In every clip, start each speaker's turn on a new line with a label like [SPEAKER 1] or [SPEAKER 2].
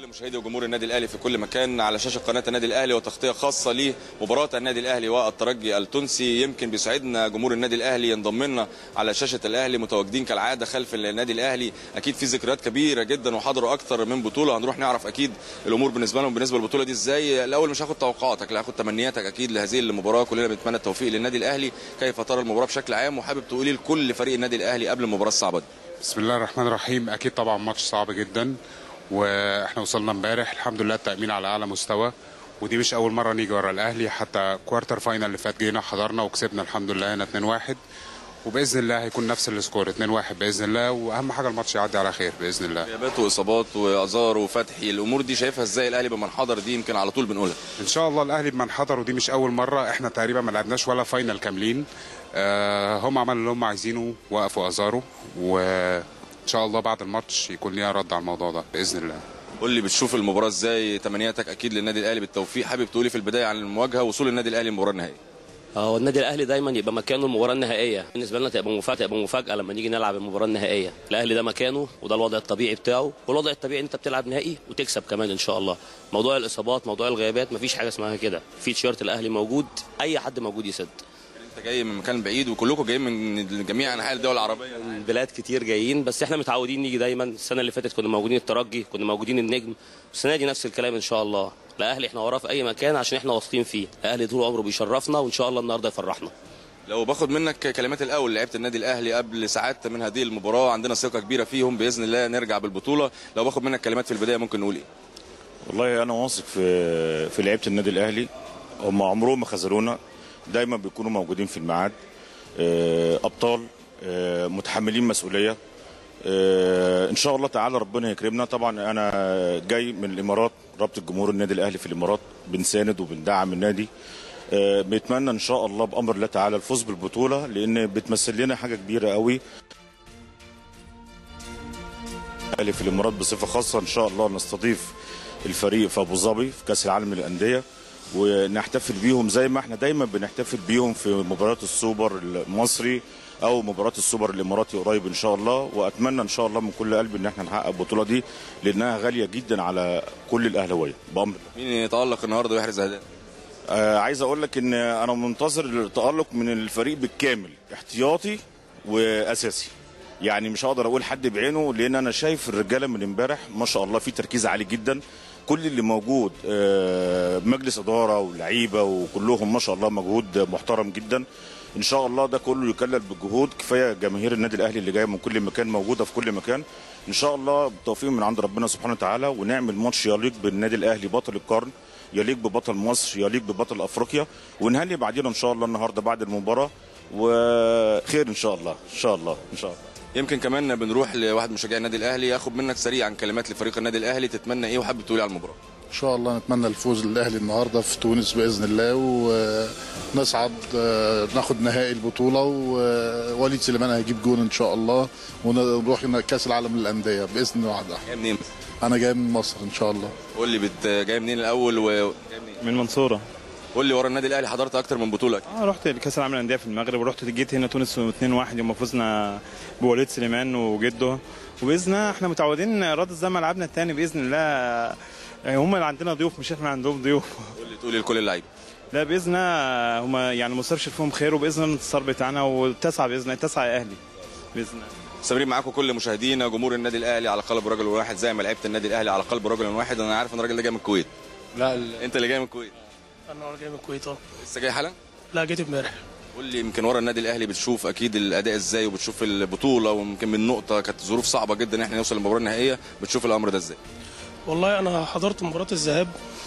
[SPEAKER 1] كل مشاهدي وجمهور النادي الاهلي في كل مكان على شاشه قناه النادي الاهلي وتغطيه خاصه لمباراه النادي الاهلي والترجي التونسي يمكن بيسعدنا جمهور النادي الاهلي ينضم لنا على شاشه الاهلي متواجدين كالعاده خلف النادي الاهلي اكيد في ذكريات كبيره جدا وحضروا اكتر من بطوله هنروح نعرف اكيد الامور بالنسبه لهم بالنسبه للبطوله دي ازاي الاول مش هاخد توقعاتك لا هاخد تمنياتك اكيد لهذه المباراه كلنا بنتمنى التوفيق للنادي الاهلي كيف ترى المباراه بشكل عام وحابب تقولي لكل فريق النادي الاهلي قبل المباراه الصعبه دي
[SPEAKER 2] بسم الله الرحمن الرحيم اكيد طبعا ماتش صعب جدا واحنا وصلنا امبارح الحمد لله التامين على اعلى مستوى ودي مش اول مره نيجي ورا الاهلي حتى كوارتر فاينل اللي فات جينا حضرنا وكسبنا الحمد لله هنا 2-1 وباذن الله هيكون نفس السكور 2-1 باذن الله واهم حاجه الماتش يعدي على خير باذن الله
[SPEAKER 1] غيابات واصابات وازار وفتحي الامور دي شايفها ازاي الاهلي بمن حضر دي يمكن على طول بنقولها
[SPEAKER 2] ان شاء الله الاهلي بمن حضر ودي مش اول مره احنا تقريبا ما لعبناش ولا فاينل كاملين آه هم عملوا اللي هم عايزينه وقفوا ازاروا وان شاء الله بعد الماتش يكون ليها رد على الموضوع ده باذن الله
[SPEAKER 1] قول لي بتشوف المباراه ازاي تمنياتك اكيد للنادي الاهلي بالتوفيق حابب تقولي في البدايه عن المواجهه وصول النادي الاهلي للمباراه النهائيه
[SPEAKER 3] هو النادي الاهلي دايما يبقى مكانه المباراه النهائيه بالنسبه لنا تبقى مفاجاه تبقى مفاجاه لما نيجي نلعب المباراه النهائيه الاهلي ده مكانه وده الوضع الطبيعي بتاعه والوضع الطبيعي ان انت بتلعب نهائي وتكسب كمان ان شاء الله موضوع الاصابات موضوع الغيابات مفيش حاجه اسمها كده في تيشيرت الاهلي موجود اي حد موجود يسد
[SPEAKER 1] انت جاي من مكان بعيد وكلكم جايين من جميع انحاء الدول العربيه
[SPEAKER 3] بلاد كتير جايين بس احنا متعودين نيجي دايما السنه اللي فاتت كنا موجودين الترجي كنا موجودين النجم السنه دي نفس الكلام ان شاء الله الاهلي احنا وراه في اي مكان عشان احنا واثقين فيه الاهلي طول عمره بيشرفنا وان شاء الله النهارده يفرحنا
[SPEAKER 1] لو باخد منك كلمات الاول لعيبه النادي الاهلي قبل ساعات من هذه المباراه عندنا ثقه كبيره فيهم باذن الله نرجع بالبطوله لو باخد منك كلمات في البدايه ممكن نقول ايه
[SPEAKER 4] والله انا واثق في في لعيبه النادي الاهلي هم عمرهم ما خذلونا دايما بيكونوا موجودين في الميعاد آه، ابطال آه، متحملين مسؤوليه آه، ان شاء الله تعالى ربنا يكرمنا طبعا انا جاي من الامارات رابطه جمهور النادي الاهلي في الامارات بنساند وبندعم النادي آه، بنتمنى ان شاء الله بامر الله تعالى الفوز بالبطوله لان بتمثل لنا حاجه كبيره قوي الاهلي في الامارات بصفه خاصه ان شاء الله نستضيف الفريق في ابو ظبي في كاس العالم للانديه ونحتفل بيهم زي ما احنا دايما بنحتفل بيهم في مباريات السوبر المصري او مباراه السوبر الاماراتي قريب ان شاء الله واتمنى ان شاء الله من كل قلبي ان احنا نحقق البطوله دي لانها غاليه جدا على كل الاهلاويه بامر
[SPEAKER 1] مين يتالق النهارده ويحرز اهداف
[SPEAKER 4] آه عايز اقول لك ان انا منتظر التالق من الفريق بالكامل احتياطي واساسي يعني مش هقدر اقول حد بعينه لان انا شايف الرجاله من امبارح ما شاء الله في تركيز عالي جدا كل اللي موجود آه، مجلس اداره ولعيبه وكلهم ما شاء الله مجهود محترم جدا ان شاء الله ده كله يكلل بالجهود كفايه جماهير النادي الاهلي اللي جايه من كل مكان موجوده في كل مكان ان شاء الله بتوفيق من عند ربنا سبحانه وتعالى ونعمل ماتش يليق بالنادي الاهلي بطل القرن يليق ببطل مصر يليق ببطل افريقيا ونهني بعدين ان شاء الله النهارده بعد المباراه وخير ان شاء الله ان شاء الله ان شاء الله
[SPEAKER 1] يمكن كمان بنروح لواحد من مشجعي النادي الاهلي ياخد منك سريعا كلمات لفريق النادي الاهلي تتمنى ايه وحابب تقولي على المباراه
[SPEAKER 5] ان شاء الله نتمنى الفوز للاهلي النهارده في تونس باذن الله ونصعد آه، ناخد نهائي البطوله ووليد سليمان هيجيب جون ان شاء الله ونروح كاس العالم للانديه باذن واحده
[SPEAKER 1] جاي منين
[SPEAKER 5] انا جاي من مصر ان شاء الله
[SPEAKER 1] قول لي بت... جاي منين الاول و جاي منين
[SPEAKER 6] من المنصوره
[SPEAKER 1] قول لي ورا النادي الاهلي حضرت اكتر من بطوله
[SPEAKER 6] اه رحت كاس العالم للانديه في المغرب ورحت جيت هنا تونس 2-1 يوم فزنا بوليد سليمان وجده وباذن الله احنا متعودين رد زي ملعبنا الثاني باذن الله هم اللي عندنا ضيوف مش احنا عندهم ضيوف
[SPEAKER 1] قول لي تقولي لكل اللعيبه
[SPEAKER 6] لا باذن الله هم يعني مستبشر فيهم خير وباذن الله الانتصار بتاعنا والتسعه باذن الله التسعه يا اهلي باذن الله
[SPEAKER 1] مستمرين معاكم كل مشاهدينا جمهور النادي الاهلي على قلب رجل واحد زي ما لعيبه النادي الاهلي على قلب رجل واحد انا عارف ان الراجل ده جاي من الكويت
[SPEAKER 7] لا ال-
[SPEAKER 1] انت اللي جاي من الكويت
[SPEAKER 8] انا جاي من الكويت اه
[SPEAKER 1] لسه جاي حالا
[SPEAKER 8] لا جيت امبارح
[SPEAKER 1] قول لي يمكن ورا النادي الاهلي بتشوف اكيد الاداء ازاي وبتشوف البطوله ويمكن من نقطه كانت ظروف صعبه جدا ان احنا نوصل للمباراه النهائيه بتشوف الامر ده ازاي
[SPEAKER 8] والله انا حضرت مباراه الذهاب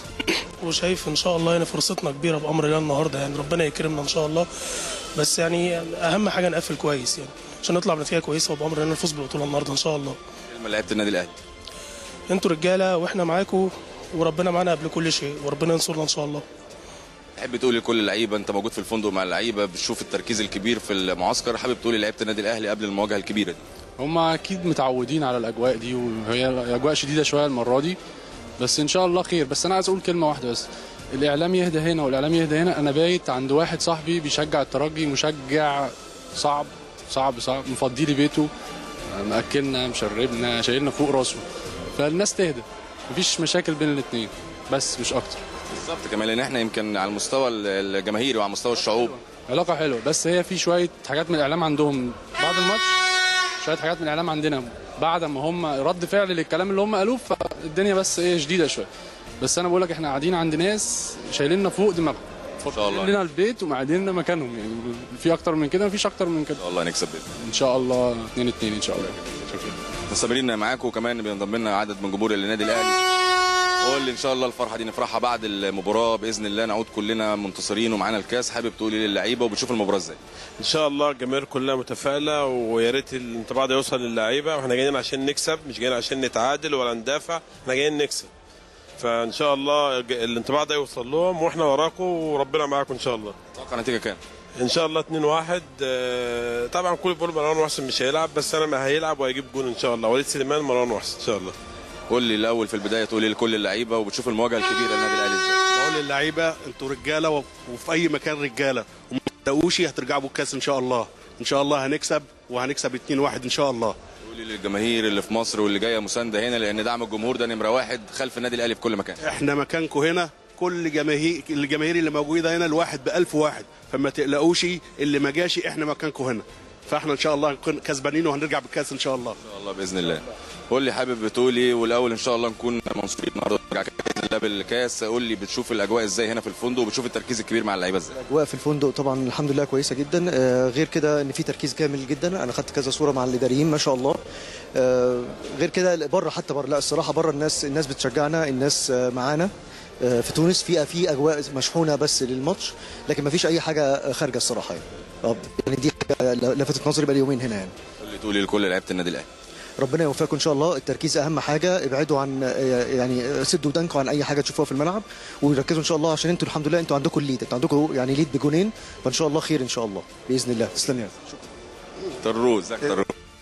[SPEAKER 8] وشايف ان شاء الله يعني فرصتنا كبيره بامر الله النهارده يعني ربنا يكرمنا ان شاء الله بس يعني اهم حاجه نقفل كويس يعني عشان نطلع بنتيجه كويسه وبامر الله نفوز بالبطوله النهارده ان شاء الله
[SPEAKER 1] كلمه لعيبه النادي الاهلي
[SPEAKER 8] انتوا رجاله واحنا معاكم وربنا معانا قبل كل شيء وربنا ينصرنا ان شاء الله
[SPEAKER 1] تحب تقول لكل اللعيبه انت موجود في الفندق مع اللعيبه بتشوف التركيز الكبير في المعسكر حابب تقول لعيبه النادي الاهلي قبل المواجهه الكبيره دي
[SPEAKER 7] هم اكيد متعودين على الاجواء دي وهي اجواء شديده شويه المره دي بس ان شاء الله خير بس انا عايز اقول كلمه واحده بس الاعلام يهدى هنا والاعلام يهدى هنا انا بايت عند واحد صاحبي بيشجع الترجي مشجع صعب صعب صعب مفضي لي بيته مأكلنا مشربنا شايلنا فوق راسه فالناس تهدى مفيش مشاكل بين الاثنين بس مش اكتر
[SPEAKER 1] بالظبط كمان لان احنا يمكن على المستوى الجماهيري وعلى مستوى الشعوب
[SPEAKER 7] علاقه حلوه بس هي في شويه حاجات من الاعلام عندهم بعد الماتش شويه حاجات من الاعلام عندنا بعد ما هم رد فعل للكلام اللي هم قالوه فالدنيا بس ايه شديده شويه بس انا بقول لك احنا قاعدين عند ناس شايليننا فوق دماغهم
[SPEAKER 1] ان شاء الله
[SPEAKER 7] لنا البيت ومقعدين مكانهم يعني في اكتر من كده مفيش اكتر من كده
[SPEAKER 1] ان شاء الله نكسب باذن
[SPEAKER 7] ان شاء الله 2 2 ان شاء الله شكرا
[SPEAKER 1] مستمرين معاكم وكمان بينضم لنا عدد من جمهور النادي الاهلي قول لي ان شاء الله الفرحه دي نفرحها بعد المباراه باذن الله نعود كلنا منتصرين ومعانا الكاس حابب تقول ايه للعيبه وبتشوف المباراه ازاي
[SPEAKER 9] ان شاء الله الجماهير كلها متفائله ويا ريت الانطباع ده يوصل للعيبه واحنا جايين عشان نكسب مش جايين عشان نتعادل ولا ندافع احنا جايين نكسب فان شاء الله الج- الانطباع ده يوصل لهم واحنا وراكم وربنا معاكم ان شاء الله
[SPEAKER 1] توقع نتيجه كام
[SPEAKER 9] ان شاء الله 2 1 آه، طبعا كل بيقول مروان محسن مش هيلعب بس انا ما هيلعب وهيجيب جول ان شاء الله وليد سليمان مروان محسن ان شاء الله
[SPEAKER 1] قول لي الاول في البدايه تقول ايه لكل اللعيبه وبتشوف المواجهه الكبيره للنادي الاهلي ازاي
[SPEAKER 10] بقول للعيبه انتوا رجاله و- وفي اي مكان رجاله وما تقوش هترجعوا بالكاس ان شاء الله ان شاء الله هنكسب وهنكسب 2 1 ان شاء الله
[SPEAKER 1] قول لي للجماهير اللي في مصر واللي جايه مسانده هنا لان دعم الجمهور ده نمره واحد خلف النادي الاهلي في كل مكان
[SPEAKER 10] احنا مكانكم هنا كل جماهير الجماهير اللي موجوده هنا الواحد بألف واحد فما تقلقوش اللي ما جاش احنا مكانكم هنا فاحنا ان شاء الله نكون كسبانين وهنرجع بالكاس ان شاء الله
[SPEAKER 1] ان شاء الله باذن الله قول لي حابب تقول ايه والاول ان شاء الله نكون منصورين النهارده ونرجع باذن الله بالكاس قول لي بتشوف الاجواء ازاي هنا في الفندق وبتشوف التركيز الكبير مع اللعيبه ازاي
[SPEAKER 11] الاجواء في الفندق طبعا الحمد لله كويسه جدا آه، غير كده ان في تركيز كامل جدا انا خدت كذا صوره مع الاداريين ما شاء الله آه، غير كده بره حتى بره لا الصراحه بره الناس الناس بتشجعنا الناس آه، معانا آه، في تونس في في اجواء مشحونه بس للماتش لكن ما فيش اي حاجه خارجه الصراحه يعني آه، يعني دي حاجه لفتت نظري بقى يومين هنا يعني
[SPEAKER 1] قول لي تقول لي لكل لعيبه النادي الاهلي
[SPEAKER 11] ربنا يوفقكم ان شاء الله التركيز اهم حاجه ابعدوا عن يعني سدوا ودانكم عن اي حاجه تشوفوها في الملعب وركزوا ان شاء الله عشان انتوا الحمد لله انتوا عندكم الليد انتوا عندكم يعني ليد بجونين فان شاء الله خير ان شاء الله باذن الله تسلم يا
[SPEAKER 1] طروز ازيك طروز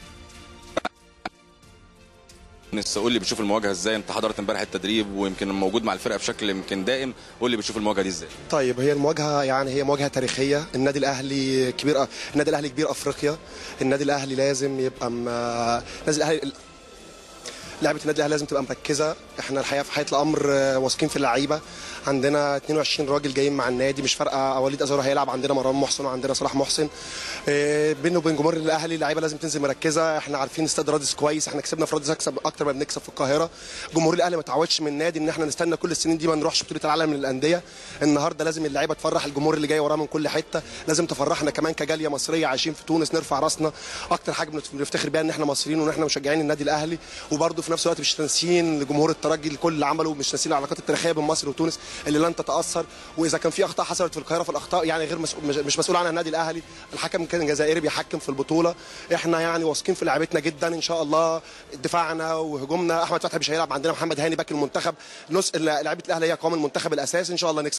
[SPEAKER 1] نفسي قول لي بتشوف المواجهه ازاي انت حضرت امبارح التدريب ويمكن موجود مع الفرقه بشكل يمكن دائم قول لي بتشوف المواجهه دي ازاي
[SPEAKER 12] طيب هي المواجهه يعني هي مواجهه تاريخيه النادي الاهلي كبير النادي الاهلي كبير افريقيا النادي الاهلي لازم يبقى م... النادي الاهلي لعبه النادي الاهلي لازم تبقى مركزه احنا الحقيقه في حياه الامر آه، واثقين في اللعيبه عندنا 22 راجل جايين مع النادي مش فارقه وليد ازارو هيلعب عندنا مروان محسن وعندنا صلاح محسن آه، بينه وبين جمهور الاهلي اللعيبه لازم تنزل مركزه احنا عارفين استاد رادس كويس احنا كسبنا في رادس اكسب اكتر ما بنكسب في القاهره جمهور الاهلي ما تعودش من النادي ان احنا نستنى كل السنين دي ما نروحش بطوله العالم من الانديه النهارده لازم اللعيبه تفرح الجمهور اللي جاي وراه من كل حته لازم تفرحنا كمان كجاليه مصريه عايشين في تونس نرفع راسنا اكتر حاجه بنفتخر بيها ان احنا مصريين وان احنا مشجعين النادي الاهلي وبرده في نفس الوقت مش ناسيين لجمهور الترجي لكل اللي عمله مش ناسيين العلاقات التاريخيه بين مصر وتونس اللي لن تتاثر واذا كان في اخطاء حصلت في القاهره فالاخطاء يعني غير مسؤول مش- مش مسؤول عنها النادي الاهلي الحكم كان جزائري بيحكم في البطوله احنا يعني واثقين في لعيبتنا جدا ان شاء الله دفاعنا وهجومنا احمد فتحي مش هيلعب عندنا محمد هاني باك المنتخب نص لعيبه الاهلي هي قوام المنتخب الاساسي ان شاء الله نكسب